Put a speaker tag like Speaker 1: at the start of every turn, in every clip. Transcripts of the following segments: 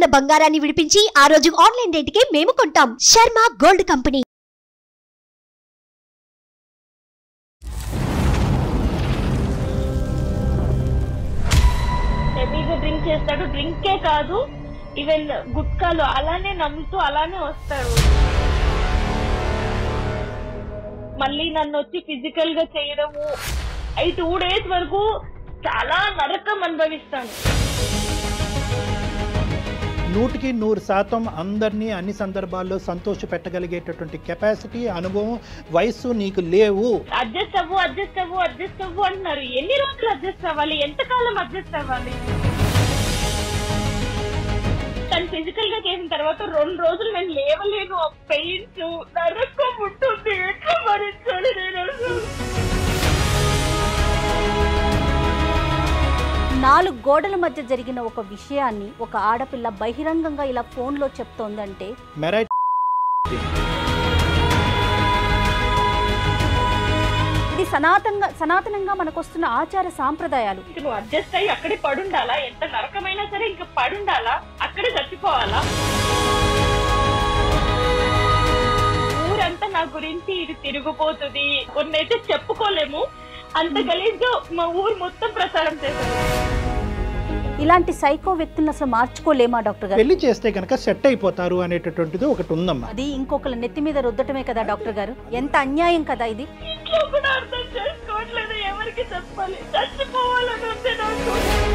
Speaker 1: తులాల బంగారాన్ని విడిపించి ఆ రోజు ఆన్లైన్ రేటుకే మేము కొంటాం శర్మ గోల్డ్ కంపెనీ
Speaker 2: హెవీగా డ్రింక్ చేస్తాడు డ్రింకే కాదు ఈవెన్ గుట్కాలు అలానే నమ్ముతూ అలానే వస్తాడు మళ్ళీ నన్ను వచ్చి ఫిజికల్ గా చేయడము ఈ టూ డేస్ వరకు చాలా నరకం అనుభవిస్తాను
Speaker 3: నూటికి నూరు శాతం అందరినీ అన్ని సందర్భాల్లో సంతోష పెట్టగలిగేటటువంటి కెపాసిటీ అనుభవం వయస్సు నీకు లేవు
Speaker 2: అడ్జస్ట్ అవ్వు అడ్జస్ట్ అవ్వు అడ్జస్ట్ అవ్వు అంటున్నారు ఎన్ని రోజులు అడ్జస్ట్ అవ్వాలి ఎంతకాలం అడ్జస్ట్ అవ్వాలి తను ఫిజికల్ గా చేసిన తర్వాత రెండు రోజులు నేను లేవలేను ఆ పెయిన్స్ నరకం ఉంటుంది ఎట్లా భరించాలి నేను అసలు?
Speaker 4: నాలుగు గోడల మధ్య జరిగిన ఒక విషయాన్ని ఒక ఆడపిల్ల బహిరంగంగా ఇలా ఫోన్లో చెప్తోందంటే
Speaker 3: మెరైట్
Speaker 4: ఇది సనాతనంగా సనాతనంగా మనకొస్తున్న ఆచార సాంప్రదాయాలు
Speaker 2: ఇంక నువ్వు అడ్జస్ట్ అయ్యి అక్కడే పడుండాలా ఎంత నరకమైనా సరే ఇంకా పడుండాలా అక్కడే చచ్చిపోవాలా ఊరంతా నా గురించి ఇది తిరిగిపోతుంది కొన్ని అయితే చెప్పుకోలేము అంత గలీజ్గా మా ఊరు మొత్తం ప్రచారం చేశారు
Speaker 4: ఇలాంటి సైకో వ్యక్తులను అసలు మార్చుకోలేమా డాక్టర్ గారు
Speaker 3: పెళ్లి చేస్తే కనుక సెట్ అయిపోతారు అనేటటువంటిది ఒకటి ఉందమ్మా
Speaker 4: అది ఇంకొకరి నెత్తి మీద రుద్దటమే కదా డాక్టర్ గారు ఎంత అన్యాయం కదా ఇది
Speaker 2: ఇంట్లో కూడా అర్థం చేసుకోవట్లేదు ఎవరికి చెప్పాలి చచ్చిపోవాలని ఉంది నాకు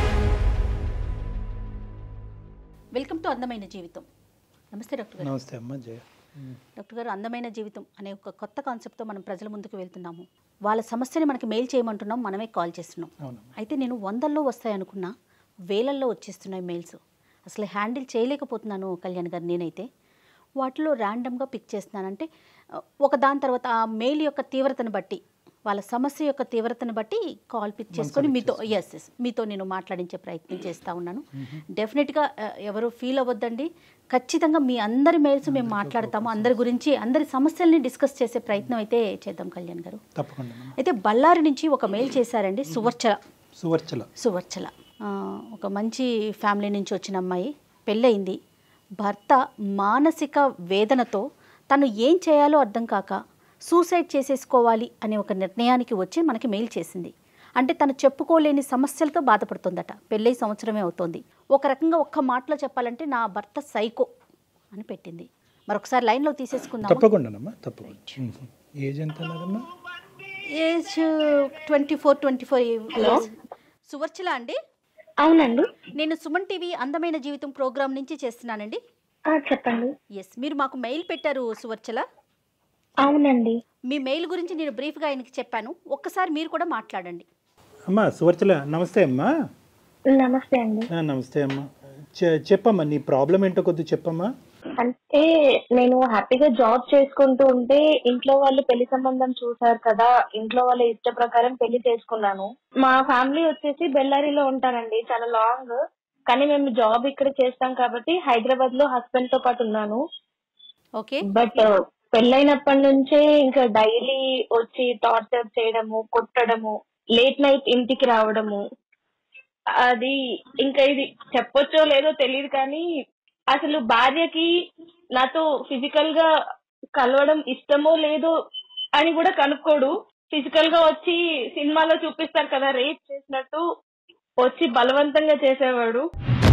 Speaker 4: వెల్కమ్ టు అందమైన జీవితం నమస్తే డాక్టర్ గారు
Speaker 3: నమస్తే అమ్మ జయ
Speaker 4: డాక్టర్ గారు అందమైన జీవితం అనే ఒక కొత్త కాన్సెప్ట్తో మనం ప్రజల ముందుకు వెళ్తున్నాము వాళ్ళ సమస్యని మనకి మెయిల్ చేయమంటున్నాం మనమే కాల్ చేస్తున్నాం
Speaker 3: అవునమ్మా
Speaker 4: అయితే నేను వందల్లో వస్తాయి అనుకున్నా వేలల్లో వచ్చేస్తున్నాయి మెయిల్స్ అసలు హ్యాండిల్ చేయలేకపోతున్నాను కళ్యాణ్ గారు నేనైతే వాటిలో ర్యాండమ్గా పిక్ చేస్తున్నాను అంటే ఆ, ఒక దాని తర్వాత ఆ మెయిల్ యొక్క తీవ్రతను బట్టి వాళ్ళ సమస్య యొక్క తీవ్రతను బట్టి కాల్ పిక్ చేసుకొని మీతో ఎస్ ఎస్ మీతో నేను మాట్లాడించే ప్రయత్నం చేస్తూ ఉన్నాను డెఫినెట్గా ఆ, ఎవరు ఫీల్ అవ్వద్దండి ఖచ్చితంగా మీ అందరి మెయిల్స్ మేము మాట్లాడతాము అందరి గురించి అందరి సమస్యల్ని డిస్కస్ చేసే ప్రయత్నం అయితే చేద్దాం కళ్యాణ్ గారు
Speaker 3: తప్పకుండా అమ్మా.
Speaker 4: అయితే బళ్ళారి నుంచి ఒక మెయిల్ చేశారండి సువర్చల
Speaker 3: సువర్చల
Speaker 4: సువర్చల ఆ, ఒక మంచి ఫ్యామిలీ నుంచి వచ్చిన అమ్మాయి పెళ్ళయింది భర్త మానసిక వేదనతో తను ఏం చేయాలో అర్థం కాక సూసైడ్ చేసేసుకోవాలి అనే ఒక నిర్ణయానికి వచ్చి మనకి మెయిల్ చేసింది అంటే తను చెప్పుకోలేని సమస్యలతో బాధపడుతుందట పెళ్ళై సంవత్సరమే అవుతోంది ఒక రకంగా ఒక్క మాటలో చెప్పాలంటే నా భర్త సైకో అని పెట్టింది మరొకసారి లైన్లో తీసేసుకుందాం
Speaker 3: తప్పకుండానమ్మా తప్పకుండా మ్మ్. ఏజ్ ఎంత అన్నదమ్మా
Speaker 4: age twenty four twenty four Suvarchala అండి
Speaker 2: అవునండి
Speaker 4: నేను సుమన్ టీవీ అందమైన జీవితం ప్రోగ్రామ్ నుంచి చేస్తున్నానండి
Speaker 2: చెప్పండి
Speaker 4: ఎస్ మీరు మాకు మెయిల్ పెట్టారు సువర్చల
Speaker 2: అవునండి
Speaker 4: మీ మెయిల్ గురించి నేను బ్రీఫ్గా ఆయనకి చెప్పాను ఒక్కసారి మీరు కూడా మాట్లాడండి
Speaker 3: అమ్మా సువర్చల నమస్తే అమ్మా
Speaker 2: నమస్తే అండి
Speaker 3: ఆ, నమస్తే అమ్మా చె- చెప్పమ్మా నీ ప్రాబ్లం ఏంటో కొద్దిగా చెప్పమ్మా
Speaker 2: అంటే నేను హ్యాపీగా జాబ్ చేసుకుంటూ ఉంటే ఇంట్లో వాళ్ళు పెళ్లి సంబంధం చూసారు కదా ఇంట్లో వాళ్ళ ఇష్ట ప్రకారం పెళ్లి చేసుకున్నాను మా ఫ్యామిలీ వచ్చేసి బెల్లారిలో ఉంటారండి చాలా లాంగ్ కానీ మేము జాబ్ ఇక్కడ చేస్తాం కాబట్టి హైదరాబాద్ లో హస్బెండ్ తో పాటు ఉన్నాను
Speaker 4: ఓకే
Speaker 2: బట్ పెళ్ళైనప్పటి నుంచే ఇంకా డైలీ వచ్చి టార్చర్ చేయడము కొట్టడము లేట్ నైట్ ఇంటికి రావడము అది ఇంకా ఇది చెప్పొచ్చో లేదో తెలియదు కానీ అసలు భార్యకి నాతో ఫిజికల్ గా కలవడం ఇష్టమో లేదో అని కూడా కనుక్కోడు ఫిజికల్ గా వచ్చి సినిమాలో చూపిస్తారు కదా రేప్ చేసినట్టు వచ్చి బలవంతంగా చేసేవాడు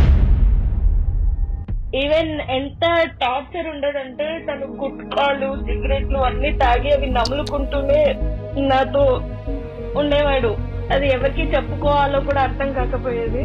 Speaker 2: ఈవెన్ ఎంత టార్చర్ ఉండడంటే తను గుట్కాలు సిగరెట్లు అన్ని తాగి అవి నములుకుంటూనే నాతో ఉండేవాడు అది ఎవరికి చెప్పుకోవాలో కూడా అర్థం కాకపోయేది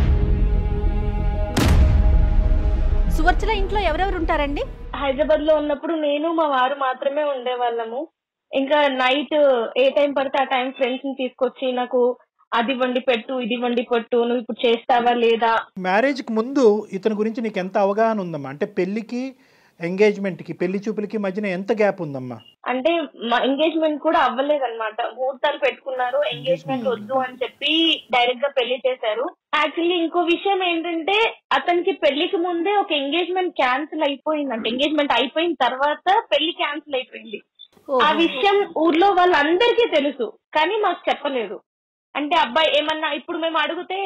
Speaker 4: సువర్చల ఇంట్లో ఎవరెవరు ఉంటారండి
Speaker 2: హైదరాబాద్ లో ఉన్నప్పుడు నేను మా వారు మాత్రమే ఉండేవాళ్ళము ఇంకా నైట్ ఏ టైం పడితే ఆ టైం ఫ్రెండ్స్ ని తీసుకొచ్చి నాకు అది వండి పెట్టు ఇది వండి పెట్టు నువ్వు ఇప్పుడు చేస్తావా లేదా
Speaker 3: మ్యారేజ్కి ముందు ఇతని గురించి నీకు ఎంత అవగాహన ఉందమ్మా అంటే పెళ్ళికి ఎంగేజ్మెంట్కి పెళ్లి చూపులకి మధ్యన ఎంత గ్యాప్ ఉందమ్మా
Speaker 2: అంటే మా ఎంగేజ్మెంట్ కూడా అవ్వలేదన్నమాట ముహూర్తాలు పెట్టుకున్నారు ఎంగేజ్మెంట్ వద్దు అని చెప్పి డైరెక్ట్ గా పెళ్లి చేశారు యాక్చువల్లీ ఇంకో విషయం ఏంటంటే అతనికి పెళ్లికి ముందే ఒక ఎంగేజ్మెంట్ క్యాన్సిల్ అయిపోయింది అంటే ఎంగేజ్మెంట్ అయిపోయిన తర్వాత పెళ్లి క్యాన్సిల్ అయిపోయింది ఆ విషయం ఊర్లో వాళ్ళందరికీ తెలుసు కానీ మాకు చెప్పలేదు అంటే అబ్బాయి ఏమన్నా ఇప్పుడు మేము అడిగితే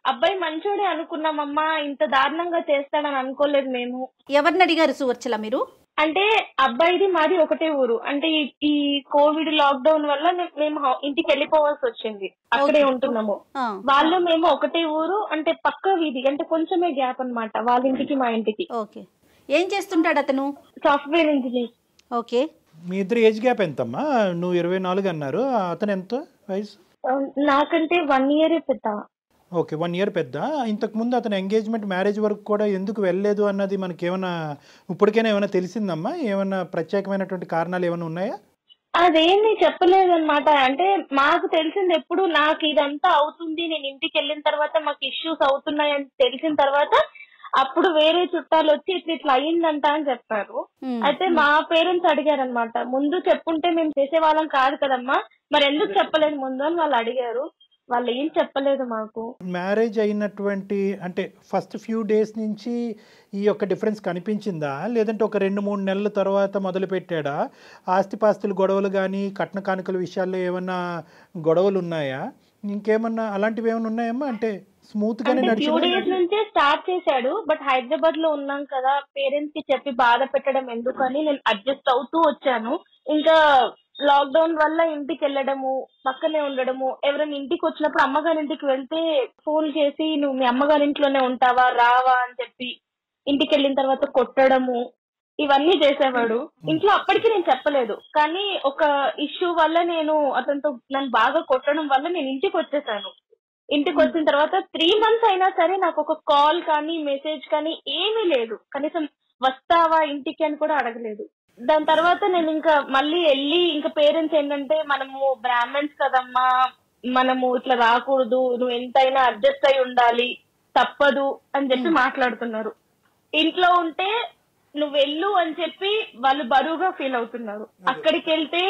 Speaker 2: అబ్బాయి మంచోడే అనుకున్నామమ్మా ఇంత దారుణంగా చేస్తాడని అనుకోలేదు మేము
Speaker 4: ఎవరిని అడిగారు సువర్చల మీరు
Speaker 2: అంటే అబ్బాయిది మాది ఒకటే ఊరు అంటే ఈ- ఈ కోవిడ్ లాక్డౌన్ వల్ల మే- మేము హౌ- ఇంటికి వెళ్ళిపోవాల్సి వచ్చింది అక్కడే
Speaker 4: Okay.
Speaker 2: ఉంటున్నాము
Speaker 4: ఆ,
Speaker 2: వాళ్ళు మేము ఒకటే ఊరు అంటే పక్క వీధి అంటే కొంచెమే గ్యాప్ అన్నమాట వాళ్ళ ఇంటికి మా ఇంటికి
Speaker 4: ఓకే ఏం చేస్తుంటాడు అతను
Speaker 2: సాఫ్ట్వేర్ ఇంజనీర్
Speaker 4: ఓకే
Speaker 3: మీ ఇద్దరు ఏజ్ గ్యాప్ ఎంతమ్మా నువ్వు ఇరవై నాలుగు అన్నారు అతను ఎంత వయసు
Speaker 2: నాకంటే వన్ ఇయర్ పెద్ద
Speaker 3: ఓకే వన్ ఇయర్ పెద్ద ఇంతకు ముందు అతను ఎంగేజ్మెంట్ మ్యారేజ్ వరకు కూడా ఎందుకు వెళ్ళలేదు అన్నది మనకి ఏమైనా ఇప్పటికైనా ఏమైనా తెలిసిందమ్మా ఏమైనా ప్రత్యేకమైనటువంటి కారణాలు ఏమైనా ఉన్నాయా
Speaker 2: అదేమీ చెప్పలేదన్నమాట అంటే మాకు తెలిసింది ఎప్పుడు నాకు ఇదంతా అవుతుంది నేను ఇంటికి వెళ్ళిన తర్వాత మాకు ఇష్యూస్ అవుతున్నాయని తెలిసిన తర్వాత అప్పుడు వేరే చుట్టాలు వచ్చి ఇట్లా ఇట్లా అయ్యిందంట అని చెప్పారు
Speaker 4: ఉమ్,
Speaker 2: అయితే మా పేరెంట్స్ అడిగారు అనమాట ముందు చెప్పుంటే మేము చేసేవాళ్ళం కాదు కదమ్మా మరి ఎందుకు చెప్పలేదు ముందు అని వాళ్ళు అడిగారు వాళ్ళు ఏం చెప్పలేదు మాకు
Speaker 3: మ్యారేజ్ అయినటువంటి అంటే ఫస్ట్ ఫ్యూ డేస్ నుంచి ఈ యొక్క డిఫరెన్స్ కనిపించిందా లేదంటే ఒక రెండు మూడు నెలల తర్వాత మొదలు పెట్టాడా ఆస్తిపాస్తుల గొడవలు కానీ కట్న కానుకల విషయాల్లో ఏమన్నా గొడవలు ఉన్నాయా ఇంకేమన్నా అలాంటివి ఏమైనా ఉన్నాయమ్మా అంటే స్మూత్ గానే
Speaker 2: అంటే ఫ్యూ
Speaker 3: నడిచిందా
Speaker 2: డేస్ నుంచే స్టార్ట్ చేశాడు బట్ హైదరాబాద్ లో ఉన్నాం కదా పేరెంట్స్ కి చెప్పి బాధ పెట్టడం ఎందుకని నేను అడ్జస్ట్ అవుతూ వచ్చాను ఇంకా లాక్డౌన్ వల్ల ఇంటికి వెళ్ళడము పక్కనే ఉండడము ఎవరైనా ఇంటికి వచ్చినప్పుడు అమ్మగారి ఇంటికి వెళ్తే ఫోన్ చేసి నువ్వు మీ అమ్మగారి ఇంట్లోనే ఉంటావా రావా అని చెప్పి ఇంటికి వెళ్ళిన తర్వాత కొట్టడము ఇవన్నీ చేసేవాడు ఇంట్లో అప్పటికి నేను చెప్పలేదు కానీ ఒక ఇష్యూ వల్ల నేను అతనితో నన్ను బాగా కొట్టడం వల్ల నేను ఇంటికి వచ్చేసాను ఇంటికి వచ్చిన తర్వాత త్రీ మంత్స్ అయినా సరే నాకు ఒక కాల్ కానీ మెసేజ్ కానీ ఏమీ లేదు కనీసం వస్తావా ఇంటికి అని కూడా అడగలేదు దాని తర్వాత నేను ఇంకా మళ్ళీ వెళ్ళి ఇంకా పేరెంట్స్ ఏంటంటే మనము బ్రాహ్మణ్స్ కదమ్మా మనము ఇట్లా రాకూడదు నువ్వు ఎంతైనా అడ్జస్ట్ అయి ఉండాలి తప్పదు అని చెప్పి మాట్లాడుతున్నారు ఇంట్లో ఉంటే నువ్వు వెళ్ళు అని చెప్పి వాళ్ళు బరువుగా ఫీల్ అవుతున్నారు అక్కడికి వెళ్తే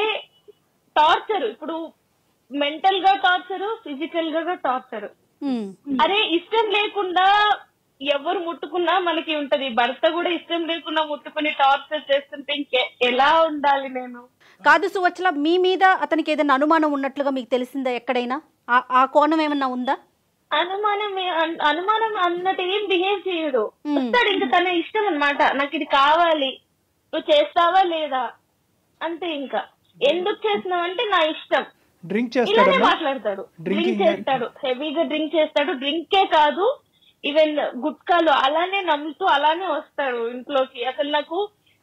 Speaker 2: టార్చర్ ఇప్పుడు మెంటల్ గా టార్చర్ ఫిజికల్ గా టార్చర్
Speaker 4: ఉమ్,
Speaker 2: అరే ఇష్టం లేకుండా ఎవరు ముట్టుకున్నా మనకి ఉంటది భర్త కూడా ఇష్టం లేకుండా ముట్టుకుని టార్చర్ చేస్తుంటే ఇంకే ఎలా ఉండాలి నేను
Speaker 4: కాదు సువచ్చల మీ మీద అతనికి ఏదైనా అనుమానం ఉన్నట్లుగా మీకు తెలిసిందా ఎక్కడైనా ఆ- ఆ కోణం ఏమన్నా ఉందా
Speaker 2: అనుమానం ఏ- అన్- అనుమానం అన్నట్టు ఏం బిహేవ్ చేయడు
Speaker 4: మ్మ్.
Speaker 2: వస్తాడు ఇంకా తన ఇష్టం అన్నమాట నాకు ఇది కావాలి నువ్వు చేస్తావా లేదా అంతే ఇంకా ఎందుకు చేస్తున్నావు అంటే నా ఇష్టం
Speaker 3: డ్రింక్
Speaker 2: ఇలానే
Speaker 3: చేస్తాడమ్మా
Speaker 2: మాట్లాడతాడు
Speaker 3: Drinking
Speaker 2: డ్రింక్ చేస్తాడు హెవీగా డ్రింక్ చేస్తాడు డ్రింకే కాదు ఈవెన్ గుట్కాలు అలానే నమ్ముతూ అలానే వస్తాడు ఇంట్లోకి అసలు నాకు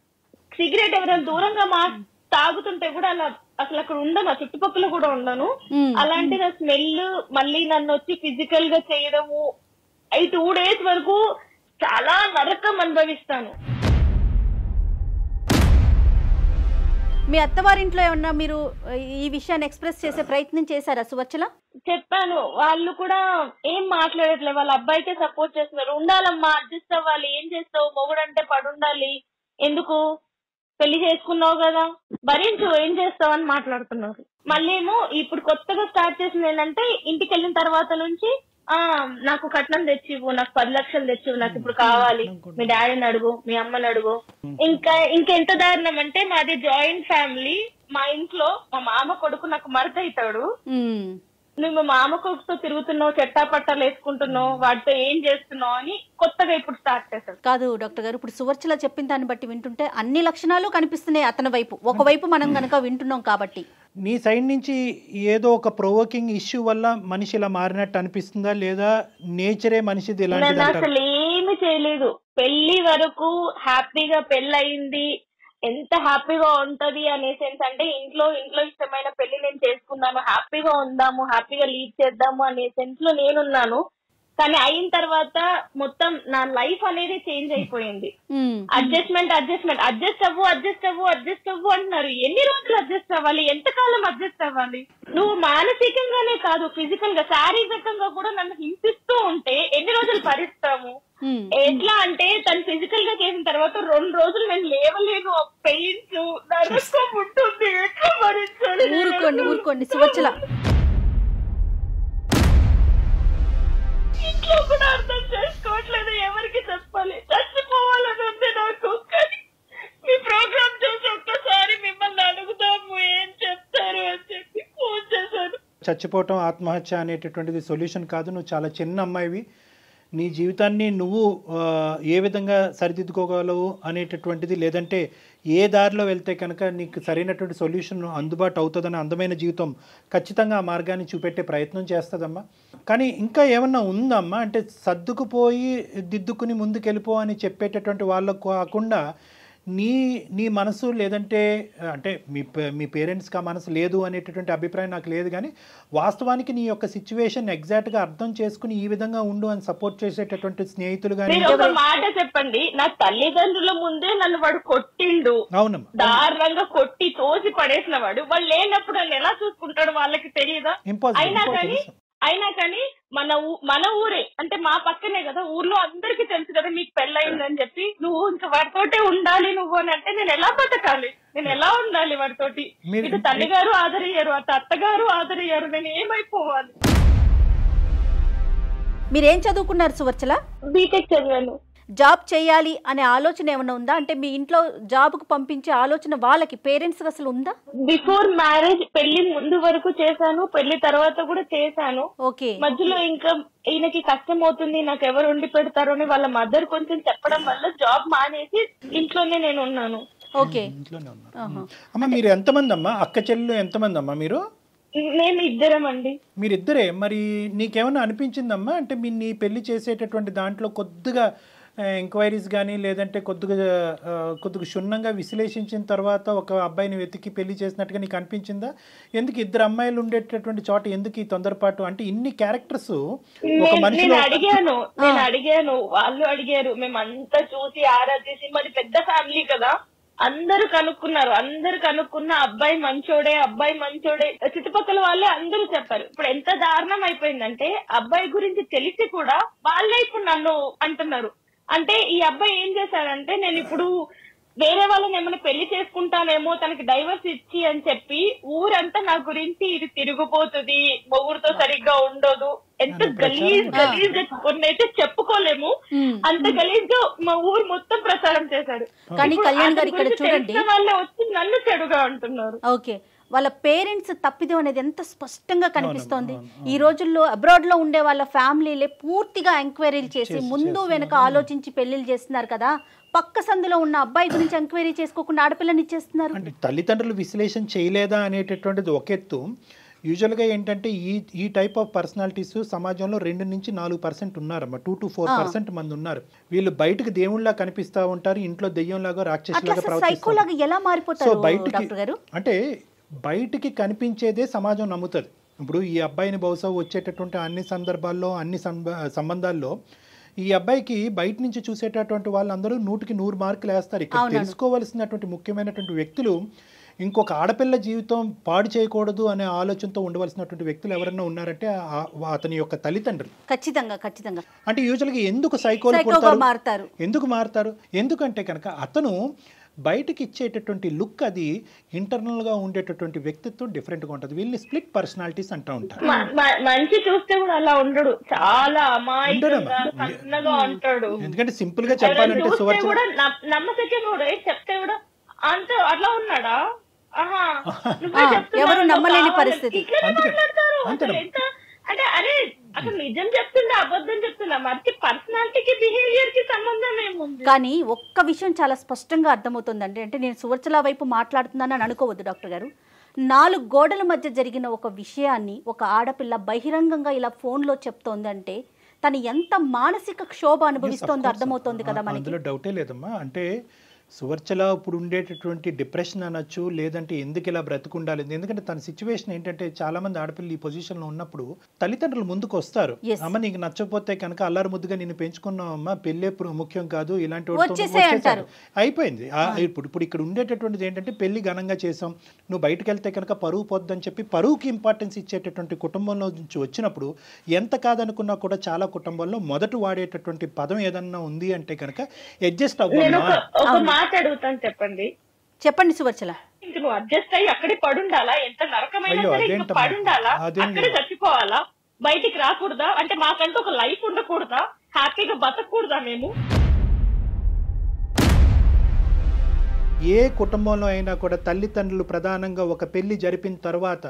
Speaker 2: సిగరెట్ ఎవరైనా దూరంగా మా తాగుతుంటే కూడా అలా అసలు అక్కడ ఉండను ఆ చుట్టుపక్కల కూడా ఉండను
Speaker 4: మ్మ్.
Speaker 2: అలాంటిది ఆ స్మెల్ మళ్ళీ నన్ను వచ్చి ఫిజికల్ గా చేయడము ఈ టూ డేస్ వరకు చాలా నరకం అనుభవిస్తాను
Speaker 4: మీ అత్తవారింట్లో ఏమన్నా మీరు ఈ విషయాన్ని ఎక్స్ప్రెస్ చేసే ప్రయత్నం చేశారా సువచ్చల
Speaker 2: చెప్పాను వాళ్ళు కూడా ఏం మాట్లాడట్లేదు వాళ్ళ అబ్బాయికే సపోర్ట్ చేస్తున్నారు ఉండాలమ్మా అడ్జస్ట్ అవ్వాలి ఏం చేస్తావు మొగుడంటే పడుండాలి ఎందుకు పెళ్లి చేసుకున్నావు కదా భరించు ఏం చేస్తావు అని మాట్లాడుతున్నారు మళ్ళీ ఏమో ఇప్పుడు కొత్తగా స్టార్ట్ చేసింది ఏంటంటే ఇంటికి వెళ్ళిన తర్వాత నుంచి ఆ నాకు కట్నం తెచ్చివ్వు నాకు పది లక్షలు తెచ్చివ్వు నాకు ఇప్పుడు కావాలి మీ డాడీని అడుగు మీ అమ్మని అడుగు ఇంకా ఇంకెంత దారుణం అంటే మాది జాయింట్ ఫ్యామిలీ మా ఇంట్లో మా మామ కొడుకు నాకు మరత అవుతాడు
Speaker 4: ఉమ్,
Speaker 2: నువ్వు మా మామ కొడుకుతో తిరుగుతున్నావు చెట్టా పట్టాలు వేసుకుంటున్నావు వాటితో ఏం చేస్తున్నావు అని కొత్తగా ఇప్పుడు స్టార్ట్ చేశాడు
Speaker 4: కాదు డాక్టర్ గారు ఇప్పుడు సువర్చల చెప్పిన దాన్ని బట్టి వింటుంటే అన్ని లక్షణాలు కనిపిస్తున్నాయి అతని వైపు ఒకవైపు మనం గనక వింటున్నాం కాబట్టి
Speaker 3: నీ సైడ్ నుంచి ఏదో ఒక ప్రొవోకింగ్ ఇష్యూ వల్ల మనిషి ఇలా మారినట్టు అనిపిస్తుందా లేదా నేచరే మనిషిది ఇలాంటిది
Speaker 2: నన్ను
Speaker 3: అంటారు
Speaker 2: అసలు ఏమి చేయలేదు పెళ్లి వరకు హ్యాపీగా పెళ్ళయింది ఎంత హ్యాపీగా ఉంటది అనే సెన్స్ అంటే ఇంట్లో ఇంట్లో ఇష్టమైన పెళ్లి నేను చేసుకున్నాను హ్యాపీగా ఉందాము హ్యాపీగా లీడ్ చేద్దాము అనే సెన్స్ లో నేనున్నాను కానీ అయిన తర్వాత మొత్తం నా లైఫ్ అనేది చేంజ్ అయిపోయింది
Speaker 4: ఉమ్,
Speaker 2: అడ్జస్ట్మెంట్ అడ్జస్ట్మెంట్ అడ్జస్ట్ అవ్వు అడ్జస్ట్ అవ్వు అడ్జస్ట్ అవ్వు అంటున్నారు ఎన్ని రోజులు అడ్జస్ట్ అవ్వాలి ఎంతకాలం అడ్జస్ట్ అవ్వాలి నువ్వు మానసికంగానే కాదు ఫిజికల్ గా శారీరకంగా కూడా నన్ను హింసిస్తూ ఉంటే ఎన్ని రోజులు భరిస్తాము
Speaker 4: ఉమ్.
Speaker 2: ఎట్లా అంటే తను ఫిజికల్ గా చేసిన తర్వాత రెండు రోజులు నేను లేవలేను పెయిన్స్ నరకం ఉంటుంది ఎట్లా భరించాలి నేను?
Speaker 4: ఊరుకోండి ఊరుకోండి సువచ్చల
Speaker 2: ఇంట్లో కూడా అర్థం చేసుకోవట్లేదు ఎవరికి చెప్పాలి చచ్చిపోవాలని ఉంది నాకు కానీ మీ ప్రోగ్రామ్ చూసి ఒక్కసారి మిమ్మల్ని అడుగుదాము ఏం చెప్తారు అని చెప్పి ఫోన్ చేశాను
Speaker 3: చచ్చిపోవటం ఆత్మహత్య అనేటటువంటిది సొల్యూషన్ కాదు నువ్వు చాలా చిన్న అమ్మాయివి నీ జీవితాన్ని నువ్వు ఆ, ఏ విధంగా సరిదిద్దుకోగలవు అనేటటువంటిది లేదంటే ఏ దారిలో వెళ్తే కనుక నీకు సరైనటువంటి సొల్యూషన్ అందుబాటు అవుతుందని అందమైన జీవితం ఖచ్చితంగా ఆ మార్గాన్ని చూపెట్టే ప్రయత్నం చేస్తుందమ్మా కానీ ఇంకా ఏమన్నా ఉందమ్మా అంటే సర్దుకుపోయి దిద్దుకుని ముందుకెళ్ళిపో అని చెప్పేటటువంటి వాళ్ళకు కాకుండా నీ నీ మనసు లేదంటే అంటే మీ పే- మీ పేరెంట్స్కి ఆ మనసు లేదు అనేటటువంటి అభిప్రాయం నాకు లేదు కానీ వాస్తవానికి నీ యొక్క సిచ్యువేషన్ ఎగ్జాక్ట్గా అర్థం చేసుకుని ఈ విధంగా ఉండు అని సపోర్ట్ చేసేటటువంటి స్నేహితులు కానీ
Speaker 2: మీరు ఒక మాట చెప్పండి నా తల్లిదండ్రుల ముందే నన్ను వాడు కొట్టిండు
Speaker 3: అవునమ్మా
Speaker 2: దారుణంగా కొట్టి తోసి పడేసిన వాడు వాళ్ళు లేనప్పుడు నన్ను ఎలా చూసుకుంటాడు వాళ్ళకి తెలియదా
Speaker 3: ఇంపాసిబుల్
Speaker 2: అయినా కానీ అయినా కానీ మన ఊ- మన ఊరే అంటే మా పక్కనే కదా ఊర్లో అందరికీ తెలుసు కదా మీకు పెళ్ళయిందని చెప్పి నువ్వు ఇంకా వాడితోటే ఉండాలి నువ్వు అని అంటే నేను ఎలా బతకాలి నేను ఎలా ఉండాలి వాడితోటి
Speaker 3: మీరు-
Speaker 2: ఇటు తల్లిగారు ఆదరయ్యారు అటు అత్తగారు ఆదరయ్యారు నేను ఏమైపోవాలి
Speaker 4: మీరేం చదువుకున్నారు సువర్చల
Speaker 2: బీటెక్ చదివాను
Speaker 4: జాబ్ చేయాలి అనే ఆలోచన ఏమైనా ఉందా అంటే మీ ఇంట్లో జాబ్కు పంపించే ఆలోచన వాళ్ళకి పేరెంట్స్ అసలు ఉందా
Speaker 2: బిఫోర్ మ్యారేజ్ పెళ్లి ముందు వరకు చేశాను పెళ్లి తర్వాత కూడా చేశాను
Speaker 4: ఓకే
Speaker 2: మధ్యలో ఇంకా ఈయనకి కష్టం అవుతుంది నాకు ఎవరు ఉండి పెడతారు అని వాళ్ళ మదర్ కొంచెం చెప్పడం వల్ల జాబ్ మానేసి ఇంట్లోనే నేను ఉన్నాను
Speaker 4: ఓకే
Speaker 3: ఇంట్లోనే ఉన్నారు
Speaker 4: ఆహా.
Speaker 3: అమ్మ మీరు ఎంతమంది అమ్మా అక్క చెల్లెలు ఎంతమంది అమ్మా మీరు
Speaker 2: మేము ఇద్దరం అండి
Speaker 3: మీరిద్దరే మరి నీకేమైనా అనిపించిందమ్మా అంటే మీ నీ పెళ్లి చేసేటటువంటి దాంట్లో కొద్దిగా ఎంక్వైరీస్ కానీ లేదంటే కొద్దిగా ఆ, కొద్దిగా క్షుణ్ణంగా విశ్లేషించిన తర్వాత ఒక అబ్బాయిని వెతికి పెళ్లి చేసినట్టుగా నీకు అనిపించిందా ఎందుకు ఇద్దరు అమ్మాయిలు ఉండేటటువంటి చోట ఎందుకు ఈ తొందరపాటు అంటే ఇన్ని క్యారెక్టర్స్ ఒక
Speaker 2: నేను- నేను
Speaker 3: మనిషిలో
Speaker 2: అడిగాను నేను అడిగాను వాళ్ళు అడిగారు మేమంతా చూసి ఆరా తీసి మరి పెద్ద ఫ్యామిలీ కదా అందరూ కనుక్కున్నారు అందరూ కనుక్కున్న అబ్బాయి మంచోడే అబ్బాయి మంచోడే చుట్టుపక్కల వాళ్ళే అందరూ చెప్పారు ఇప్పుడు ఎంత దారుణం అయిపోయిందంటే అబ్బాయి గురించి తెలిసి కూడా వాళ్ళే ఇప్పుడు నన్ను అంటున్నారు అంటే ఈ అబ్బాయి ఏం చేశారంటే నేను ఇప్పుడు వేరే వాళ్ళని ఏమైనా పెళ్లి చేసుకుంటానేమో తనకి డైవర్స్ ఇచ్చి అని చెప్పి ఊరంతా నా గురించి ఇది తిరిగిపోతుంది మొగుడుతో సరిగ్గా ఉండదు ఎంత
Speaker 3: అని ప్రచారం
Speaker 2: గలీజ్ గలీజ్ గా కొన్ని అయితే చెప్పుకోలేము
Speaker 4: మ్మ్.
Speaker 2: అంత గలీజ్ గా మా ఊరు మొత్తం ప్రచారం చేశాడు
Speaker 4: కానీ
Speaker 2: ఇప్పుడు
Speaker 4: కళ్యాణ్ గారు
Speaker 2: అతని
Speaker 4: ఇక్కడ
Speaker 2: గురించి
Speaker 4: చూడండి.
Speaker 2: తెలిసిన వాళ్ళే వచ్చి నన్ను చెడుగా అంటున్నారు
Speaker 4: ఓకే వాళ్ళ పేరెంట్స్ తప్పిదం అనేది ఎంత స్పష్టంగా కనిపిస్తోంది ఈ రోజుల్లో అబ్రాడ్ లో ఉండే వాళ్ళ ఫ్యామిలీలే పూర్తిగా ఎంక్వైరీలు చేసి ముందు వెనక ఆలోచించి పెళ్లిళ్ళు చేస్తున్నారు కదా పక్క సందులో ఉన్న అబ్బాయి గురించి ఎంక్వైరీ చేసుకోకుండా ఆడపిల్లని ఇచ్చేస్తున్నారు
Speaker 3: అంటే తల్లిదండ్రులు విశ్లేషణ చేయలేదా అనేటటువంటిది ఒక ఎత్తు యూజువల్గా ఏంటంటే ఈ ఈ టైప్ ఆఫ్ పర్సనాలిటీస్ సమాజంలో రెండు నుంచి నాలుగు పర్సెంట్ ఉన్నారమ్మా టూ టు ఫోర్ పర్సెంట్ మంది ఉన్నారు వీళ్ళు బయటకు దేవుళ్ళ కనిపిస్తా ఉంటారు ఇంట్లో దెయ్యంలాగా
Speaker 4: అట్లా
Speaker 3: రాక్షసులాగా
Speaker 4: అసలు
Speaker 3: ప్రవర్తిస్తారు
Speaker 4: సైకోలాగా ఎలా
Speaker 3: సో
Speaker 4: మారిపోతారు
Speaker 3: బయటికి
Speaker 4: డాక్టర్ గారు
Speaker 3: అంటే బయటికి కనిపించేదే సమాజం నమ్ముతుంది ఇప్పుడు ఈ అబ్బాయిని బహుశా వచ్చేటటువంటి అన్ని సందర్భాల్లో అన్ని సంబ- సంబంధాల్లో ఈ అబ్బాయికి బయట నుంచి చూసేటటువంటి వాళ్ళందరూ నూటికి నూరు మార్కులు వేస్తారు ఇక్కడ
Speaker 4: అవునవును.
Speaker 3: తెలుసుకోవాల్సినటువంటి ముఖ్యమైనటువంటి వ్యక్తులు ఇంకొక ఆడపిల్ల జీవితం పాడు చేయకూడదు అనే ఆలోచనతో ఉండవలసినటువంటి వ్యక్తులు ఎవరైనా ఉన్నారంటే ఆ- ఆ- అతని యొక్క తల్లిదండ్రులు
Speaker 4: ఖచ్చితంగా ఖచ్చితంగా
Speaker 3: అంటే యూజువల్గా ఎందుకు సైకోలు
Speaker 4: సైకోగా
Speaker 3: పుడతారు
Speaker 4: మారుతారు
Speaker 3: ఎందుకు మారుతారు ఎందుకంటే కనుక అతను బయటికి ఇచ్చేటటువంటి లుక్ అది ఇంటర్నల్ గా ఉండేటటువంటి వ్యక్తిత్వం డిఫరెంట్ గా ఉంటుంది వీళ్ళని స్ప్లిట్ పర్సనాలిటీస్ అంటూ ఉంటారు
Speaker 2: మ- మ- మంచి చూస్తే కూడా అలా ఉండడు చాలా అమాయకంగా
Speaker 3: ఉండడమ్మా.
Speaker 2: సన్నగా ఉంటాడు
Speaker 3: ఎందుకంటే సింపుల్ గా
Speaker 2: ఎవరైనా
Speaker 3: చెప్పాలంటే
Speaker 2: చూస్తే
Speaker 3: సువర్చన
Speaker 2: కూడా నమ్- నమ్మశక్యం కూడా ఏ చెప్తే కూడా అంత అట్లా ఉన్నాడా ఆహా నువ్వే
Speaker 4: ఆ,
Speaker 2: చెప్తున్నావు,
Speaker 4: ఎవరు
Speaker 2: నువ్వు
Speaker 4: నమ్మలేని
Speaker 2: కావాలని.
Speaker 4: పరిస్థితి.
Speaker 2: ఇట్లనే
Speaker 3: అందుకే.
Speaker 2: మాట్లాడతారు. అసలు
Speaker 3: అంతేనమ్మా.
Speaker 2: ఎంత అంటే అరే అసలు నిజం చెప్తుందా అబద్ధం చెప్తుందా మరి పర్సనాలిటీకి బిహేవియర్ కి సంబంధం ఏముంది
Speaker 4: కానీ ఒక్క విషయం చాలా స్పష్టంగా అర్థమవుతుందండి అంటే నేను సువర్చల వైపు మాట్లాడుతున్నానని అనుకోవద్దు డాక్టర్ గారు నాలుగు గోడల మధ్య జరిగిన ఒక విషయాన్ని ఒక ఆడపిల్ల బహిరంగంగా ఇలా ఫోన్లో చెప్తోందంటే తను ఎంత మానసిక క్షోభ అనుభవిస్తోందో అర్థమవుతోంది కదా మనకి
Speaker 3: అందులో డౌటే లేదమ్మా అంటే సువర్చల ఇప్పుడు ఉండేటటువంటి డిప్రెషన్ అనొచ్చు లేదంటే ఎందుకు ఇలా బ్రతుకుండాలి ఎందుకంటే తన సిచ్యువేషన్ ఏంటంటే చాలా మంది ఆడపిల్లలు ఈ పొజిషన్ లో ఉన్నప్పుడు తల్లిదండ్రులు ముందుకు వస్తారు
Speaker 4: Yes.
Speaker 3: అమ్మ నీకు నచ్చకపోతే కనుక అల్లారు ముద్దుగా నేను పెంచుకున్నావు అమ్మ పెళ్ళే ప్ర- ముఖ్యం కాదు ఇలాంటి వాడితో
Speaker 4: వచ్చేసేయ్
Speaker 3: వచ్చేసారు.
Speaker 4: అంటారు.
Speaker 3: అయిపోయింది ఆ, ఇప్పుడు ఇప్పుడు ఇక్కడ ఉండేటటువంటిది ఏంటంటే పెళ్లి ఘనంగా చేసాం నువ్వు బయటకు వెళ్తే కనుక పరువు పొద్దని చెప్పి పరువుకి ఇంపార్టెన్స్ ఇచ్చేటటువంటి కుటుంబంలో నుంచి వచ్చినప్పుడు ఎంత కాదనుకున్నా కూడా చాలా కుటుంబాల్లో మొదట వాడేటటువంటి పదం ఏదన్నా ఉంది అంటే కనుక అడ్జస్ట్
Speaker 2: నేను
Speaker 3: అవ్వమ్మా
Speaker 2: ఒక ఒక మాట అడుగుతాను చెప్పండి
Speaker 4: చెప్పండి సువర్చల
Speaker 2: ఇంక నువ్వు అడ్జస్ట్ అయ్యి అక్కడే పడుండాలా ఎంత నరకమైనా
Speaker 3: అయ్యో,
Speaker 2: సరే ఇంకా
Speaker 3: అదేంటమ్మా?
Speaker 2: పడుండాలా
Speaker 3: అదేం
Speaker 2: అక్కడే
Speaker 3: లేదు.
Speaker 2: చచ్చిపోవాలా బయటికి రాకూడదా అంటే మాకంటూ ఒక లైఫ్ ఉండకూడదా హ్యాపీగా బతకూడదా మేము
Speaker 3: ఏ కుటుంబంలో అయినా కూడా తల్లిదండ్రులు ప్రధానంగా ఒక పెళ్లి జరిపిన తర్వాత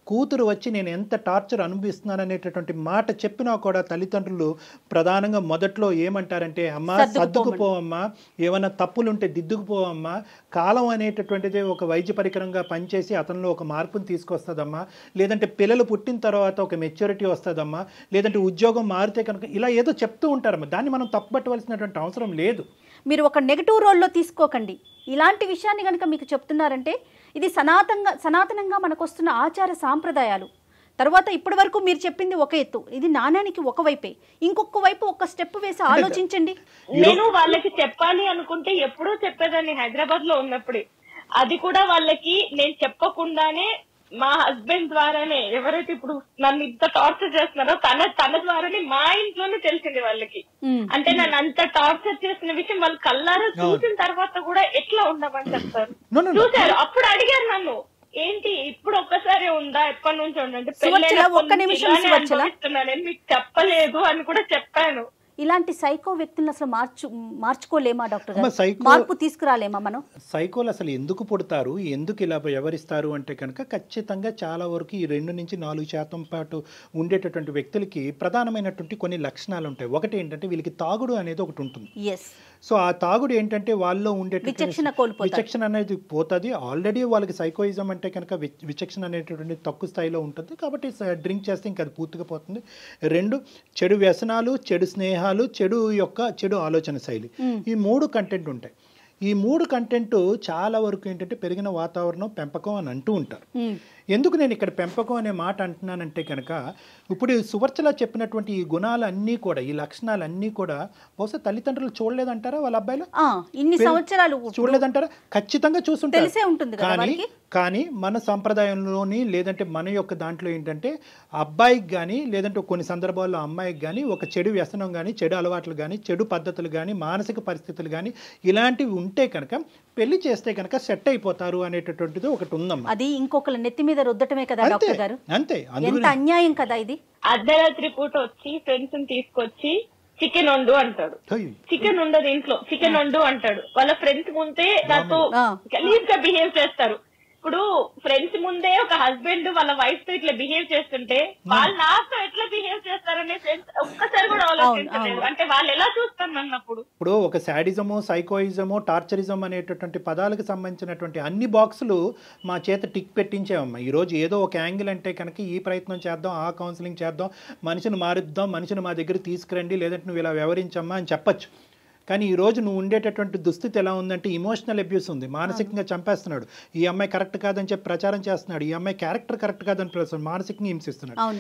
Speaker 3: కూతురు వచ్చి నేను ఎంత టార్చర్ అనుభవిస్తున్నాను అనేటటువంటి మాట చెప్పినా కూడా తల్లిదండ్రులు ప్రధానంగా మొదట్లో ఏమంటారంటే అమ్మా
Speaker 4: సర్దుకుపోమని.
Speaker 3: సర్దుకుపోవమ్మా ఏమైనా తప్పులుంటే దిద్దుకుపోవమ్మా కాలం అనేటటువంటిది ఒక వైద్య పరికరంగా పనిచేసి అతనిలో ఒక మార్పుని తీసుకొస్తుందమ్మా లేదంటే పిల్లలు పుట్టిన తర్వాత ఒక మెచ్యూరిటీ వస్తుందమ్మా లేదంటే ఉద్యోగం మారితే కనుక ఇలా ఏదో చెప్తూ ఉంటారమ్మా దాన్ని మనం తప్పుపట్టవలసినటువంటి అవసరం లేదు
Speaker 4: మీరు ఒక నెగటివ్ రోల్లో తీసుకోకండి ఇలాంటి విషయాన్ని కనుక మీకు చెప్తున్నారంటే ఇది సనాతనంగా సనాతనంగా మనకు వస్తున్న ఆచార సాంప్రదాయాలు తర్వాత ఇప్పటి వరకు మీరు చెప్పింది ఒక ఎత్తు ఇది నాణ్యానికి ఒక వైపే ఇంకొక వైపు ఒక స్టెప్ వేసి ఆలోచించండి
Speaker 2: నేను వాళ్ళకి చెప్పాలి అనుకుంటే ఎప్పుడూ చెప్పేదాన్ని హైదరాబాద్ లో ఉన్నప్పుడే అది కూడా వాళ్ళకి నేను చెప్పకుండానే మా హస్బెండ్ ద్వారానే ఎవరైతే ఇప్పుడు నన్ను ఇంత టార్చర్ చేస్తున్నారో తన తన ద్వారానే మా ఇంట్లోనే తెలిసింది వాళ్ళకి
Speaker 4: ఉమ్.
Speaker 2: అంటే నన్ను అంత టార్చర్ చేసిన విషయం వాళ్ళు కల్లారా చూసిన తర్వాత కూడా ఎట్లా ఉండమని చెప్తారు
Speaker 3: No, no, no.
Speaker 2: చూసారు అప్పుడు అడిగారు నన్ను ఏంటి ఇప్పుడు ఒక్కసారి ఉందా ఎప్పటి నుంచి ఉందంటే
Speaker 4: సువర్చల, ఒక్క నిమిషం సువర్చల.
Speaker 2: నేను మీకు చెప్పలేదు అని కూడా చెప్పాను
Speaker 4: ఇలాంటి సైకో వ్యక్తులను అసలు మార్చు మార్చుకోలేమా డాక్టర్
Speaker 3: అమ్మ,
Speaker 4: గారు
Speaker 3: సైకో-
Speaker 4: మార్పు తీసుకురాలేమా మనం
Speaker 3: సైకోలు అసలు ఎందుకు పుడతారు ఎందుకు ఇలా వ్యవహరిస్తారు అంటే కనుక ఖచ్చితంగా చాలా వరకు ఈ రెండు నుంచి నాలుగు శాతం పాటు ఉండేటటువంటి వ్యక్తులకి ప్రధానమైనటువంటి కొన్ని లక్షణాలు ఉంటాయి ఒకటి ఏంటంటే వీళ్ళకి తాగుడు అనేది ఒకటి ఉంటుంది
Speaker 4: ఎస్
Speaker 3: సో ఆ తాగుడు ఏంటంటే వాళ్ళలో ఉండేటటువంటి
Speaker 4: విచక్షణ కోల్పోతారు.
Speaker 3: విచక్షణ అనేది పోతుంది ఆల్రెడీ వాళ్ళకి సైకోయిజం అంటే కనుక వి- విచక్షణ అనేటటువంటి తక్కువ స్థాయిలో ఉంటుంది కాబట్టి డ్రింక్ చేస్తే ఇంకా అది పూర్తిగా పోతుంది రెండు చెడు వ్యసనాలు చెడు స్నేహాలు చెడు యొక్క చెడు ఆలోచన శైలి ఈ మూడు కంటెంట్ ఉంటాయి ఈ మూడు కంటెంట్ చాలా వరకు ఏంటంటే పెరిగిన వాతావరణం పెంపకం అని అంటూ ఉంటారు ఎందుకు నేను ఇక్కడ పెంపకం అనే మాట అంటున్నానంటే కనుక ఇప్పుడు ఈ సువర్చల చెప్పినటువంటి ఈ గుణాలన్నీ కూడా ఈ లక్షణాలన్నీ కూడా బహుశా తల్లిదండ్రులు చూడలేదంటారా వాళ్ళ అబ్బాయిలు
Speaker 4: ఆ, ఇన్ని
Speaker 3: పెరి-
Speaker 4: సంవత్సరాలు
Speaker 3: చూడలేదంటారా ఖచ్చితంగా చూసుంటారు
Speaker 4: తెలిసే ఉంటుంది కదా
Speaker 3: కానీ
Speaker 4: వారికి.
Speaker 3: కానీ మన సంప్రదాయంలోని లేదంటే మన యొక్క దాంట్లో ఏంటంటే అబ్బాయికి కానీ లేదంటే కొన్ని సందర్భాల్లో అమ్మాయికి కానీ ఒక చెడు వ్యసనం కానీ చెడు అలవాట్లు కానీ చెడు పద్ధతులు కానీ మానసిక పరిస్థితులు కానీ ఇలాంటివి ఉంటే కనుక పెళ్లి చేస్తే కనుక సెట్ అయిపోతారు అనేటటువంటిది ఒకటి ఉందమ్మా
Speaker 4: అది ఇంకొకరి నెత్తి మీద రుద్దటమే కదా
Speaker 3: అంతే
Speaker 4: డాక్టర్ గారు
Speaker 3: అంతే
Speaker 4: ఎంత
Speaker 3: అందుగురి
Speaker 4: అన్యాయం కదా ఇది
Speaker 2: అర్ధరాత్రి పూట వచ్చి ఫ్రెండ్స్ ని తీసుకొచ్చి చికెన్ వండు అంటాడు
Speaker 3: అయ్యో.
Speaker 2: చికెన్ ఉండదు ఇంట్లో చికెన్ వండు అంటాడు వాళ్ళ ఫ్రెండ్స్ ముందే నాతో
Speaker 4: ఆ.
Speaker 2: గలీజ్ గా బిహేవ్ చేస్తారు ఇప్పుడు ఫ్రెండ్స్ ముందే ఒక హస్బెండ్ వాళ్ళ వైఫ్ తో ఇట్లా బిహేవ్ చేస్తుంటే వాళ్ళు నాతో ఎట్లా బిహేవ్ చేస్తారనే ఫ్రెండ్స్ ఒక్కసారి కూడా ఆలోచించలేదు అంటే వాళ్ళు ఎలా చూస్తారు నన్నప్పుడు
Speaker 3: ఇప్పుడు ఒక శాడిజము సైకోయిజము టార్చరిజం అనేటటువంటి పదాలకు సంబంధించినటువంటి అన్ని బాక్సులు మా చేత టిక్ పెట్టించామమ్మా ఈరోజు ఏదో ఒక యాంగిల్ అంటే కనుక ఈ ప్రయత్నం చేద్దాం ఆ కౌన్సిలింగ్ చేద్దాం మనిషిని మారుద్దాం మనిషిని మా దగ్గర తీసుకురండి లేదంటే నువ్వు ఇలా వ్యవహరించమ్మా అని చెప్పొచ్చు కానీ ఈ రోజు నువ్వు ఉండేటటువంటి దుస్థితి ఎలా ఉందంటే ఇమోషనల్ అబ్యూస్ ఉంది మానసికంగా చంపేస్తున్నాడు ఈ అమ్మాయి కరెక్ట్ కాదని చెప్పి ప్రచారం చేస్తున్నాడు ఈ అమ్మాయి క్యారెక్టర్ కరెక్ట్ కాదని ప్రచారం మానసికంగా హింసిస్తున్నాడు
Speaker 4: అవును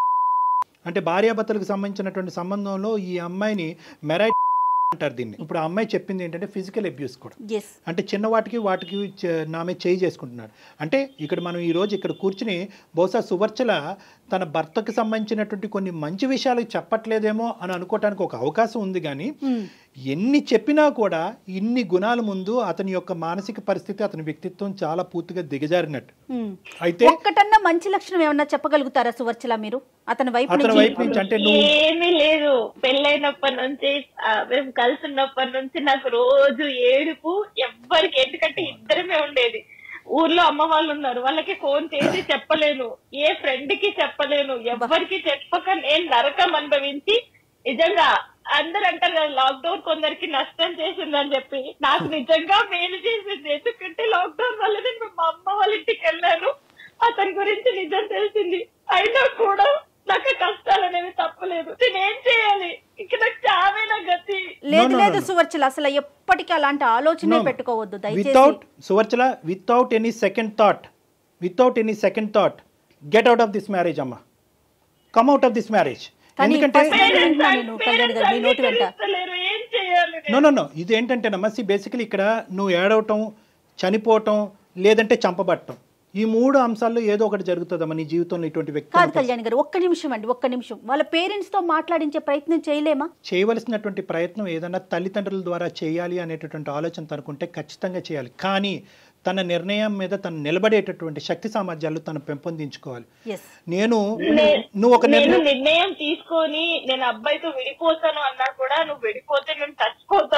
Speaker 3: అంటే భార్యాభర్తలకు సంబంధించినటువంటి సంబంధంలో ఈ అమ్మాయిని మెరైట్ అంటారు దీన్ని ఇప్పుడు ఆ అమ్మాయి చెప్పింది ఏంటంటే ఫిజికల్ అబ్యూస్ కూడా
Speaker 4: ఎస్
Speaker 3: అంటే చిన్న వాటికి వాటికి చ- నా మీద చేయి చేసుకుంటున్నాడు అంటే ఇక్కడ మనం ఈ రోజు ఇక్కడ కూర్చుని బహుశా సువర్చల తన భర్తకు సంబంధించినటువంటి కొన్ని మంచి విషయాలు చెప్పట్లేదేమో అని అనుకోవటానికి ఒక అవకాశం ఉంది కానీ ఎన్ని చెప్పినా కూడా ఇన్ని గుణాల ముందు అతని యొక్క మానసిక పరిస్థితి అతని వ్యక్తిత్వం చాలా పూర్తిగా దిగజారినట్టు అయితే
Speaker 4: ఒక్కటన్నా మంచి లక్షణం ఏమన్నా చెప్పగలుగుతారా సువర్చల మీరు అతని వైపు
Speaker 3: అతని
Speaker 4: నుంచి
Speaker 3: వైపు నుంచి అంటే నువ్వు
Speaker 2: ఏమీ లేదు పెళ్ళైనప్పటి నుంచి ఆ, మేము కలిసి ఉన్నప్పటి నుంచి నాకు రోజు ఏడుపు ఎవ్వరికి ఎందుకంటే ఇద్దరమే ఉండేది ఊర్లో అమ్మ వాళ్ళు ఉన్నారు వాళ్ళకి ఫోన్ చేసి చెప్పలేను ఏ ఫ్రెండ్ కి చెప్పలేను ఎవ్వరికి చెప్పక నేను నరకం అనుభవించి నిజంగా అందరు అంటారు కదా లాక్డౌన్ కొందరికి నష్టం చేసిందని చెప్పి నాకు నిజంగా మేలు చేసింది ఎందుకంటే లాక్డౌన్ వల్ల నేను మా అమ్మ వాళ్ళ ఇంటికి వెళ్ళాను అతని గురించి నిజం తెలిసింది అయినా కూడా నాకు ఆ కష్టాలు అనేవి తప్పలేదు నేనేం చేయాలి ఇక నాకు చావేనా గతి
Speaker 4: లేదు
Speaker 3: no,
Speaker 4: లేదు
Speaker 3: no.
Speaker 4: సువర్చల అసలు ఎప్పటికీ అలాంటి ఆలోచనే పెట్టుకోవద్దు దయచేసి
Speaker 3: without Suvarchala without any second thought without any second thought get out of this marriage అమ్మా come out of this marriage
Speaker 4: కానీ
Speaker 3: ఎందుకంటే
Speaker 4: first time వింటున్నా నేను కళ్యాణ్ గారు మీ నోటి వెంట
Speaker 2: అంగీకరిస్తలేరు. ఏం చేయాలి నేను?
Speaker 3: నో నో నో ఇది ఏంటంటేనమ్మా సి బేసికలీ ఇక్కడ నువ్వు ఏడవటం చనిపోవటం లేదంటే చంపబట్టం ఈ మూడు అంశాల్లో ఏదో ఒకటి జరుగుతుందమ్మా నీ జీవితంలో ఇటువంటి
Speaker 4: కాదు
Speaker 3: వ్యక్తి
Speaker 4: కళ్యాణ్ గారు ఒక్క నిమిషం అండి ఒక్క నిమిషం వాళ్ళ పేరెంట్స్ తో మాట్లాడించే ప్రయత్నం చేయలేమా
Speaker 3: చేయవలసినటువంటి ప్రయత్నం ఏదైనా తల్లిదండ్రుల ద్వారా చేయాలి అనేటటువంటి ఆలోచన తనకుంటే ఖచ్చితంగా చేయాలి కానీ తన నిర్ణయం మీద తను నిలబడేటటువంటి శక్తి సామర్థ్యాలు తను పెంపొందించుకోవాలి
Speaker 4: ఎస్
Speaker 3: నేను
Speaker 2: నే-
Speaker 3: నువ్వు ఒక
Speaker 2: నేను
Speaker 3: నిర్ణయం
Speaker 2: నిర్ణయం తీసుకొని నేను అబ్బాయితో విడిపోతాను అన్నా కూడా నువ్వు విడిపోతే మేము చచ్చిపోతాము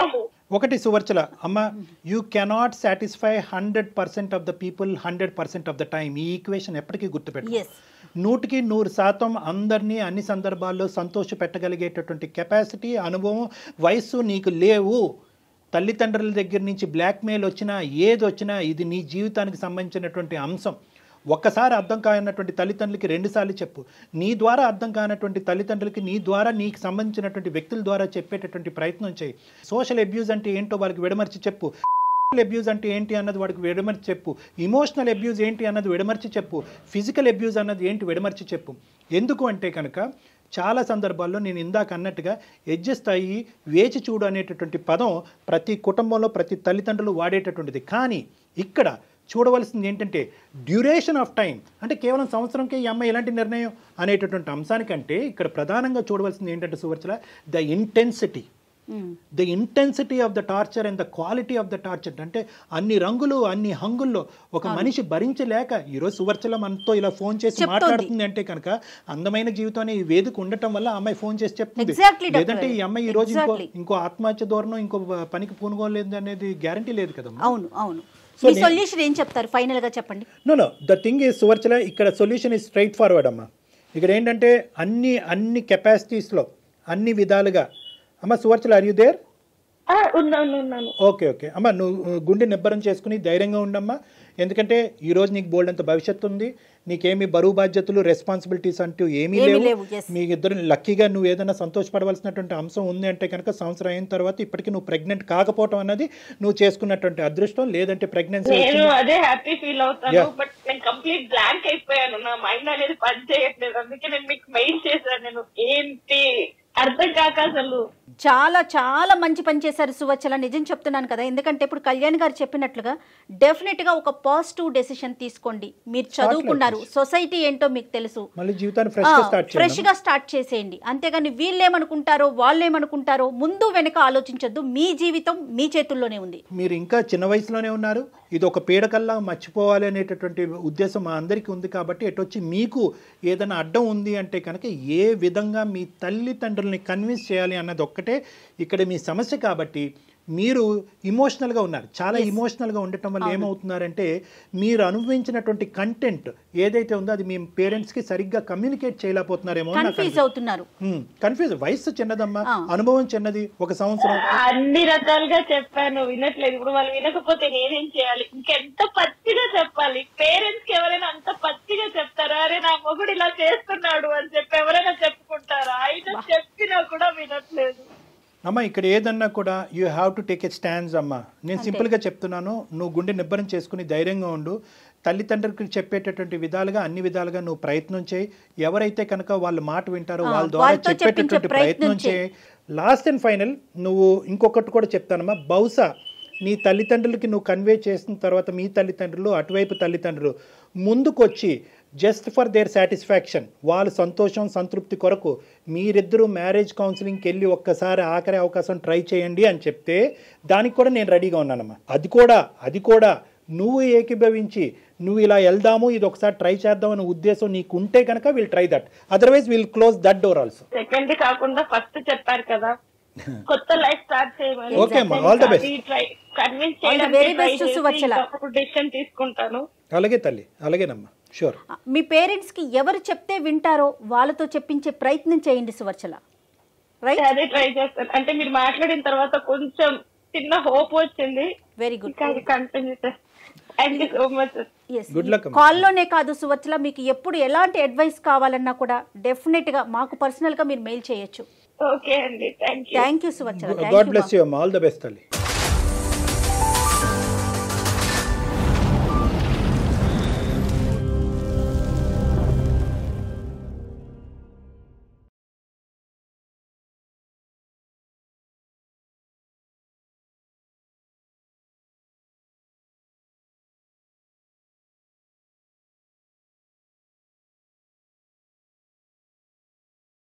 Speaker 3: ఒకటి సువర్చల అమ్మ you cannot satisfy hundred percent of the people hundred percent of the time ఈ ఈక్వేషన్ ఎప్పటికీ గుర్తుపెట్టు
Speaker 4: Yes.
Speaker 3: నూటికి నూరు శాతం అందరినీ అన్ని సందర్భాల్లో సంతోష పెట్టగలిగేటటువంటి కెపాసిటీ అనుభవం వయస్సు నీకు లేవు తల్లిదండ్రుల దగ్గర నుంచి బ్లాక్మెయిల్ వచ్చినా ఏది వచ్చినా ఇది నీ జీవితానికి సంబంధించినటువంటి అంశం ఒక్కసారి అర్థం కానటువంటి తల్లిదండ్రులకి రెండుసార్లు చెప్పు నీ ద్వారా అర్థం కానటువంటి తల్లిదండ్రులకి నీ ద్వారా నీకు సంబంధించినటువంటి వ్యక్తుల ద్వారా చెప్పేటటువంటి ప్రయత్నం చేయి సోషల్ అబ్యూజ్ అంటే ఏంటో వారికి విడమర్చి చెప్పు అబ్యూజ్ అంటే ఏంటి అన్నది వాడికి విడమర్చి చెప్పు ఇమోషనల్ అబ్యూజ్ ఏంటి అన్నది విడమర్చి చెప్పు ఫిజికల్ అబ్యూజ్ అన్నది ఏంటి విడమర్చి చెప్పు ఎందుకు అంటే కనుక చాలా సందర్భాల్లో నేను ఇందాక అన్నట్టుగా అడ్జస్ట్ అయ్యి వేచి చూడు అనేటటువంటి పదం ప్రతి కుటుంబంలో ప్రతి తల్లిదండ్రులు వాడేటటువంటిది కానీ ఇక్కడ చూడవలసింది ఏంటంటే డ్యూరేషన్ ఆఫ్ టైం అంటే కేవలం సంవత్సరంకే ఈ అమ్మాయి ఎలాంటి నిర్ణయం అనేటటువంటి అంశానికంటే ఇక్కడ ప్రధానంగా చూడవలసింది ఏంటంటే Suvarchala the intensity
Speaker 4: hmm.
Speaker 3: The intensity of the torture and the quality of the torture అంటే అన్ని రంగులు అన్ని హంగుల్లో ఒక మనిషి భరించలేక ఈరోజు సువర్చల మనతో ఇలా ఫోన్ చేసి
Speaker 4: చెప్తోంది.
Speaker 3: మాట్లాడుతుంది అంటే కనుక అందమైన జీవితం అనే ఈ వేదిక ఉండటం వల్ల ఆ అమ్మాయి ఫోన్ చేసి చెప్తుంది
Speaker 4: Exactly, Dr.
Speaker 3: లేదంటే ఈ అమ్మాయి ఈ రోజు ఇంకో
Speaker 4: Exactly.
Speaker 3: ఇంకో ఆత్మహత్య ధోరణం ఇంకో పనికి పూనుకోలేదు అనేది గ్యారంటీ లేదు కదమ్మా
Speaker 4: అవును అవును
Speaker 3: So
Speaker 4: మీ
Speaker 3: నేను-
Speaker 4: సొల్యూషన్ ఏం చెప్తారు ఫైనల్ గా చెప్పండి
Speaker 3: no no the thing is Suvarchala ఇక్కడ సొల్యూషన్ ఈజ్ స్ట్రైట్ ఫార్వర్డ్ అమ్మా ఇక్కడ ఏంటంటే అన్ని అన్ని కెపాసిటీస్లో అన్ని విధాలుగా అమ్మ సువర్చల ఆర్ యూ దేర్
Speaker 2: ఆ, ఉన్నాను ఉన్నాను
Speaker 3: ఓకే ఓకే అమ్మ నువ్వు గుండె నిబ్బరం చేసుకుని ధైర్యంగా ఉండమ్మా ఎందుకంటే ఈ రోజు నీకు బోల్డ్ అంత భవిష్యత్తు ఉంది నీకేమి బరువు బాధ్యతలు రెస్పాన్సిబిలిటీస్ అంటూ ఏమీ
Speaker 4: ఏమీ
Speaker 3: లేవు
Speaker 4: లేవు, yes.
Speaker 3: మీ ఇద్దరు లక్కీగా నువ్వు ఏదైనా సంతోషపడవలసినటువంటి అంశం ఉంది అంటే కనుక సంవత్సరం అయిన తర్వాత ఇప్పటికీ నువ్వు ప్రెగ్నెంట్ కాకపోవటం అన్నది నువ్వు చేసుకున్నటువంటి అదృష్టం లేదంటే ప్రెగ్నెన్సీ
Speaker 2: నేను అదే హ్యాపీ ఫీల్ అవుతాను
Speaker 3: Yeah.
Speaker 2: బట్ నేను కంప్లీట్ బ్లాంక్ అయిపోయాను నా మైండ్ అనేది పని చేయట్లేదు అందుకే నేను మీకు మెయిల్ చేశాను నేను ఏంటి అర్థం కాక అసలు
Speaker 4: చాలా చాలా మంచి పని చేశారు సువచ్చల నిజం చెప్తున్నాను కదా ఎందుకంటే ఇప్పుడు కళ్యాణ్ గారు చెప్పినట్లుగా డెఫినెట్ గా ఒక పాజిటివ్ డెసిషన్ తీసుకోండి మీరు చదువుకున్నారు సొసైటీ ఏంటో మీకు తెలుసు
Speaker 3: మళ్ళీ జీవితాన్ని ఫ్రెష్గా స్టార్ట్
Speaker 4: ఫ్రెష్
Speaker 3: చేయాలి
Speaker 4: గా స్టార్ట్ చేసేయండి అంతేగాని వీళ్ళేమనుకుంటారో వాళ్ళేమనుకుంటారో ముందు వెనక ఆలోచించొద్దు మీ జీవితం మీ చేతుల్లోనే ఉంది
Speaker 3: మీరు ఇంకా చిన్న వయసులోనే ఉన్నారు ఇది ఒక పీడకల్లా మర్చిపోవాలి అనేటటువంటి ఉద్దేశం మా అందరికీ ఉంది కాబట్టి ఎటొచ్చి మీకు ఏదైనా అడ్డం ఉంది అంటే కనుక ఏ విధంగా మీ తల్లిదండ్రుల్ని కన్విన్స్ చేయాలి అన్నది ఒక్కటే ఇక్కడ మీ సమస్య కాబట్టి మీరు ఇమోషనల్గా ఉన్నారు చాలా ఇమోషనల్గా ఉండటం వల్ల ఏమవుతున్నారంటే మీరు అనుభవించినటువంటి కంటెంట్ ఏదైతే ఉందో అది మీ పేరెంట్స్కి సరిగ్గా కమ్యూనికేట్ చేయలేకపోతున్నారేమో అని నాకు
Speaker 4: కన్ఫ్యూజ్ అవుతున్నారు
Speaker 3: కన్ఫ్యూజ్ వయసు చిన్నదమ్మా
Speaker 4: ఆ.
Speaker 3: అనుభవం చిన్నది ఒక సంవత్సరం
Speaker 2: అన్ని రకాలుగా చెప్పాను వినట్లేదు ఇప్పుడు వాళ్ళు వినకపోతే నేనేం చేయాలి ఇంకెంత పచ్చిగా చెప్పాలి పేరెంట్స్ కి ఎవరైనా అంత పచ్చిగా చెప్తారా అరే నా మొగుడు ఇలా చేస్తున్నాడు అని చెప్పి ఎవరైనా చెప్పుకుంటారా ఆయన చెప్పినా కూడా వినట్లేదు
Speaker 3: అమ్మ ఇక్కడ ఏదన్నా కూడా you have to take a stands అమ్మ నేను సింపుల్గా చెప్తున్నాను నువ్వు గుండె నిబ్బరం చేసుకుని ధైర్యంగా ఉండు తల్లిదండ్రులకి చెప్పేటటువంటి విధాలుగా అన్ని విధాలుగా నువ్వు ప్రయత్నం చేయి ఎవరైతే కనుక వాళ్ళ మాట వింటారో
Speaker 4: ఆ,
Speaker 3: వాళ్ళ ద్వారా
Speaker 4: వాళ్ళతో
Speaker 3: చెప్పేటటువంటి
Speaker 4: చెప్పించే ప్రయత్నం
Speaker 3: ప్రయత్నం చేయి లాస్ట్ అండ్ ఫైనల్ నువ్వు ఇంకొకటి కూడా చెప్తానమ్మా బహుశా నీ తల్లిదండ్రులకి నువ్వు కన్వే చేసిన తర్వాత మీ తల్లిదండ్రులు అటువైపు తల్లిదండ్రులు ముందుకొచ్చి జస్ట్ ఫర్ దేర్ సాటిస్ఫాక్షన్ వాళ్ళ సంతోషం సంతృప్తి కొరకు మీరిద్దరూ మ్యారేజ్ కౌన్సిలింగ్కి వెళ్ళి ఒక్కసారి ఆఖరి అవకాశం ట్రై చేయండి అని చెప్తే దానికి కూడా నేను రెడీగా ఉన్నానమ్మా అది కూడా అది కూడా నువ్వు ఏకీభవించి నువ్వు ఇలా వెళ్దాము ఇది ఒకసారి ట్రై చేద్దాం అనే ఉద్దేశం నీకు ఉంటే కనుక will try that otherwise will close that door also
Speaker 2: second కాకుండా ఫస్ట్ చెప్పారు కదా కొత్త లైఫ్ స్టార్ట్ చేయమని
Speaker 3: Okay, అమ్మా. All the best.
Speaker 2: Convince
Speaker 4: All the very best, Suvatsala.
Speaker 2: చేయడానికి డెసిషన్ తీసుకుంటాను
Speaker 3: అలాగే తల్లి అలాగేనమ్మా షూర్
Speaker 4: మీ పేరెంట్స్ కి ఎవరు చెప్తే వింటారో వాళ్ళతో చెప్పించే ప్రయత్నం చేయండి సువర్చల రైట్
Speaker 2: అదే ట్రై చేస్తాను అంటే మీరు మాట్లాడిన తర్వాత కొంచెం చిన్న హోప్ వచ్చింది
Speaker 4: వెరీ గుడ్
Speaker 2: ఇంకా అది కంటిన్యూ చేస్తాను thank you so much
Speaker 4: yes
Speaker 3: Good luck, అమ్మా.
Speaker 4: కాల్లోనే కాదు సువత్సల మీకు ఎప్పుడు ఎలాంటి అడ్వైస్ కావాలన్నా కూడా డెఫినెట్ గా మాకు పర్సనల్ గా మీరు మెయిల్ చేయొచ్చు
Speaker 2: ఓకే అండి thank you
Speaker 4: thank you Suvatsala
Speaker 3: God bless you అమ్మా ఆల్ ద బెస్ట్ తల్లి